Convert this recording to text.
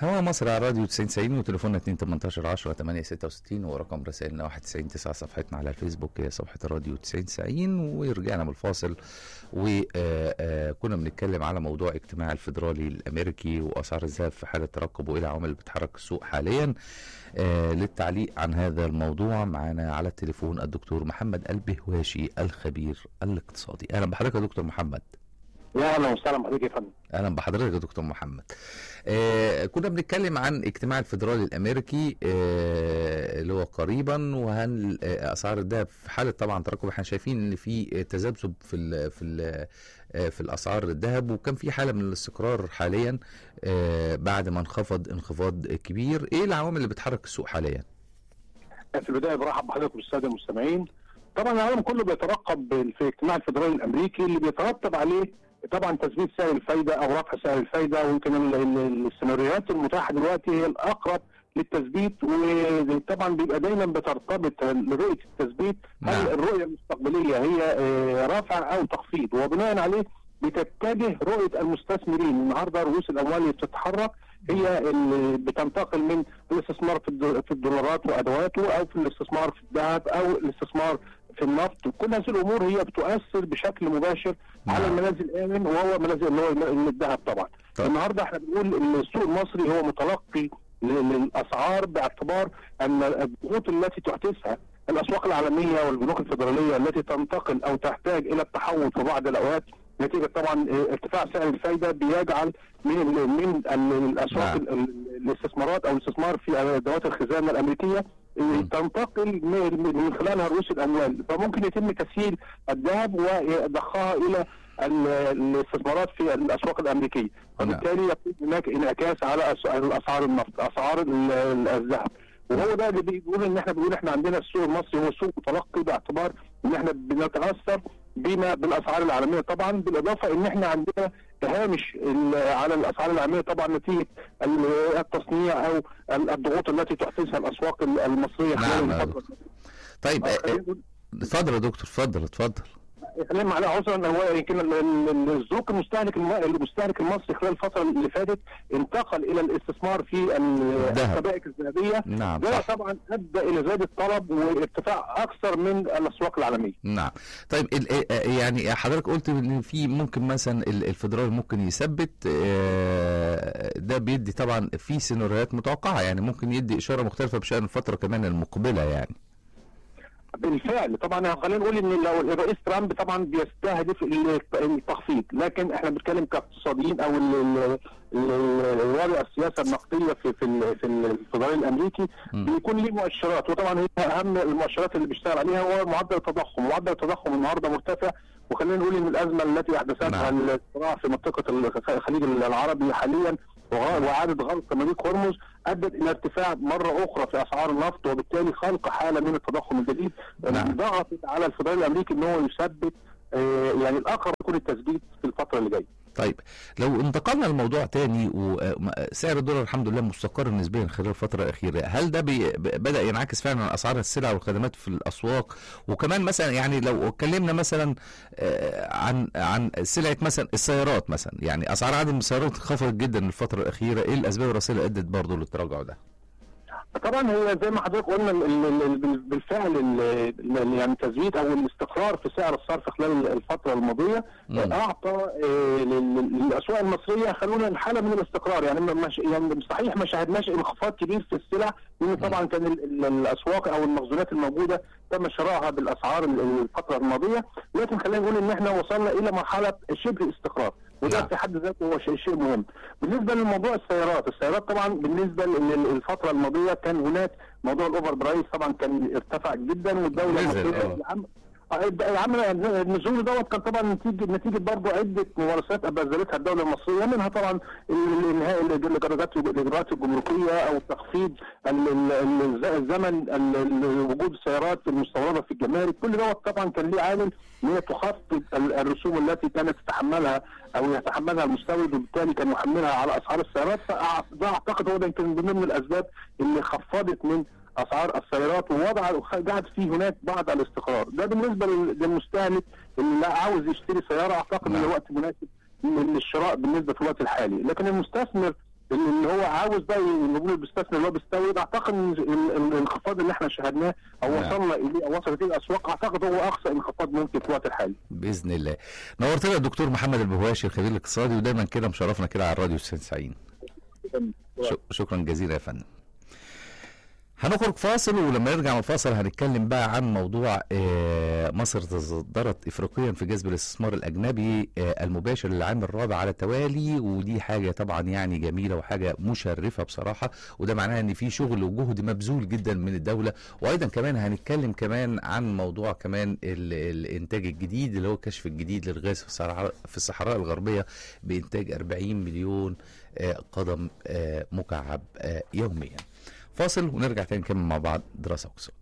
هوا مصر على راديو 90 90 وتليفوننا 2 18 10 8 66 ورقم رسائلنا 91 9 صفحتنا على الفيسبوك هي صفحة الراديو 90 90 ورجعنا من الفاصل وكنا بنتكلم على موضوع اجتماع الفيدرالي الامريكي واسعار الذهب في حالة ترقب وايه العوامل اللي بتحرك السوق حاليا آه، للتعليق عن هذا الموضوع معنا على التليفون الدكتور محمد البهواشي الخبير الاقتصادي اهلا بحضرتك يا دكتور محمد يا اهلا وسهلا بحضرتك يا فندم اهلا بحضرتك يا دكتور محمد آه كنا بنتكلم عن اجتماع الفيدرالي الامريكي آه اللي هو قريبا وهل آه اسعار الذهب في حاله طبعا تراكم احنا شايفين ان في تذبذب في ال في ال آه في الاسعار الذهب وكان في حاله من الاستقرار حاليا آه بعد ما انخفض انخفاض كبير ايه العوامل اللي بتحرك السوق حاليا في البدايه برحب بحضرتك والساده المستمعين طبعا العالم كله بيترقب في اجتماع الفيدرالي الامريكي اللي بيترتب عليه طبعا تثبيت سعر الفايده او رفع سعر الفايده ويمكن ال- ال- السيناريوهات المتاحه دلوقتي هي الاقرب للتثبيت وطبعا بيبقى دايما بترتبط رؤيه التثبيت هل نعم. الرؤيه المستقبليه هي آه، رفع او تخفيض وبناء عليه بتتجه رؤيه المستثمرين النهارده رؤوس الاموال اللي بتتحرك هي اللي بتنتقل من الاستثمار في الد- في الدولارات وادواته او في الاستثمار في الذهب او الاستثمار في النفط كل هذه الامور هي بتؤثر بشكل مباشر على نعم. الملاذ الامن وهو ملاذ اللي هو الم- الذهب طبعا طيب. النهارده احنا بنقول ان السوق المصري هو متلقي ل- للاسعار باعتبار ان الضغوط التي تحدثها الاسواق العالميه والبنوك الفدراليه التي تنتقل او تحتاج الى التحول في بعض الاوقات نتيجه طبعا اه، ارتفاع سعر الفايده بيجعل من ال- من ال- الاسواق نعم. ال- ال- الاستثمارات او الاستثمار في ادوات الخزانه الامريكيه اه، مم. تنتقل من من خلالها رؤوس الاموال فممكن يتم تسييل الذهب وضخها الى ال- الاستثمارات في الاسواق الامريكيه فبالتالي يكون هناك انعكاس على أس- على اسعار النفط اسعار ال- ال- الذهب وهو ده اللي بيقول ان احنا بنقول احنا عندنا السوق المصري هو سوق متلقي باعتبار ان احنا بنتاثر بما بالاسعار العالميه طبعا بالاضافه ان احنا عندنا تهامش ال- على الاسعار العالميه طبعا نتيجه ال- التصنيع او ال- الضغوط التي تحدثها الاسواق ال- المصريه خلال نعم. الفتره طيب آه، آه، خلينا آه، نقول- اتفضل يا دكتور اتفضل اتفضل خلينا معلش عذرا ان هو يمكن ال- ال- الذوق المستهلك الم- المستهلك المصري خلال الفتره اللي فاتت انتقل الى الاستثمار في ال- الذهب. السبائك الذهبيه نعم ده صح طبعا ادى الى زياده الطلب وارتفاع اكثر من الاسواق العالميه. نعم طيب ال- آه، يعني حضرتك قلت ان في ممكن مثلا ال- الفدرالي ممكن يثبت آه، ده بيدي طبعا في سيناريوهات متوقعه يعني ممكن يدي اشاره مختلفه بشان الفتره كمان المقبله يعني بالفعل طبعا خلينا نقول ان لو الرئيس ترامب طبعا بيستهدف ال- التخفيض لكن احنا بنتكلم كاقتصاديين او ال- ال- ال- الوضع السياسه النقديه في في ال- في الفدرالي الامريكي مم. بيكون ليه مؤشرات وطبعا هي اهم المؤشرات اللي بيشتغل عليها هو معدل التضخم معدل التضخم النهارده مرتفع وخلينا نقول ان الازمه التي احدثتها نعم. الصراع في منطقه الخ- الخليج العربي حاليا وغ- واعاده غلق مضيق هرمز ادت الى ارتفاع مره اخرى في اسعار النفط وبالتالي خلق حاله من التضخم الجديد نعم. ضغطت على الفدرالي الامريكي ان هو يثبت آه، يعني الاقرب يكون التثبيت في الفتره اللي جايه. طيب لو انتقلنا لموضوع تاني وسعر الدولار الحمد لله مستقر نسبيا خلال الفتره الاخيره هل ده بي ب- بدا ينعكس فعلا على اسعار السلع والخدمات في الاسواق وكمان مثلا يعني لو اتكلمنا مثلا آه، عن عن سلعه مثلا السيارات مثلا يعني اسعار عدد من السيارات انخفضت جدا الفتره الاخيره ايه الاسباب الرئيسيه اللي ادت برضه للتراجع ده طبعا هي زي ما حضرتك قلنا ال- ال- ال- بال- بالفعل ال- ال- يعني التثبيت او الاستقرار في سعر الصرف خلال الفتره الماضيه مم. اعطى آه، لل- للاسواق المصريه خلونا الحاله من الاستقرار يعني ما- مش يعني صحيح ما شاهدناش انخفاض كبير في السلع لان طبعا كان ال- ال- الاسواق او المخزونات الموجوده تم شرائها بالاسعار ال- الفتره الماضيه لكن خلينا نقول ان احنا وصلنا الى مرحله شبه استقرار وده نعم. في حد ذاته هو شيء شيء مهم. بالنسبه لموضوع السيارات، السيارات طبعا بالنسبه للفتره الماضيه كان هناك موضوع الاوفر برايس طبعا كان ارتفع جدا والدوله نزل، المصرية آه. العم- آه، عمل النزول دوت كان طبعا نتيجه نتيجه برضه عده ممارسات بذلتها الدوله المصريه منها طبعا الانهاء الاجراءات الاجراءات الجمركيه او تخفيض ال- ال- ال- الزمن ال- ال- وجود السيارات المستورده في الجمارك كل دوت طبعا كان ليه عامل ان هي تخفض ال- الرسوم التي كانت تتحملها او يتحملها المستورد وبالتالي كان يحملها على اسعار السيارات فده اعتقد هو ده يمكن من ضمن الاسباب اللي خفضت من اسعار السيارات ووضع جعل فيه هناك بعض الاستقرار ده بالنسبه لل- للمستهلك اللي عاوز يشتري سياره اعتقد ان نعم. الوقت مناسب للشراء بالنسبه في الوقت الحالي لكن المستثمر اللي هو عاوز بقى نقول المستثمر اللي هو بيستورد اعتقد ان ال- ال- الانخفاض اللي احنا شاهدناه او نعم. وصلنا اليه او وصلت اليه الاسواق اعتقد هو اقصى انخفاض ممكن في الوقت الحالي. باذن الله نورتنا الدكتور محمد البهواشي الخبير الاقتصادي ودايما كده مشرفنا كده على الراديو 90 شك- شكرا جزيلا يا فندم هنخرج فاصل ولما نرجع من الفاصل هنتكلم بقى عن موضوع آه، مصر تصدرت افريقيا في جذب الاستثمار الاجنبي آه، المباشر للعام الرابع على التوالي ودي حاجه طبعا يعني جميله وحاجه مشرفه بصراحه وده معناها ان في شغل وجهد مبذول جدا من الدوله وايضا كمان هنتكلم كمان عن موضوع كمان ال- الانتاج الجديد اللي هو الكشف الجديد للغاز في الصحراء في الصحراء الغربيه بانتاج 40 مليون آه، قدم آه، مكعب آه، يوميا فاصل ونرجع تاني نكمل مع بعض دراسه واقتصاد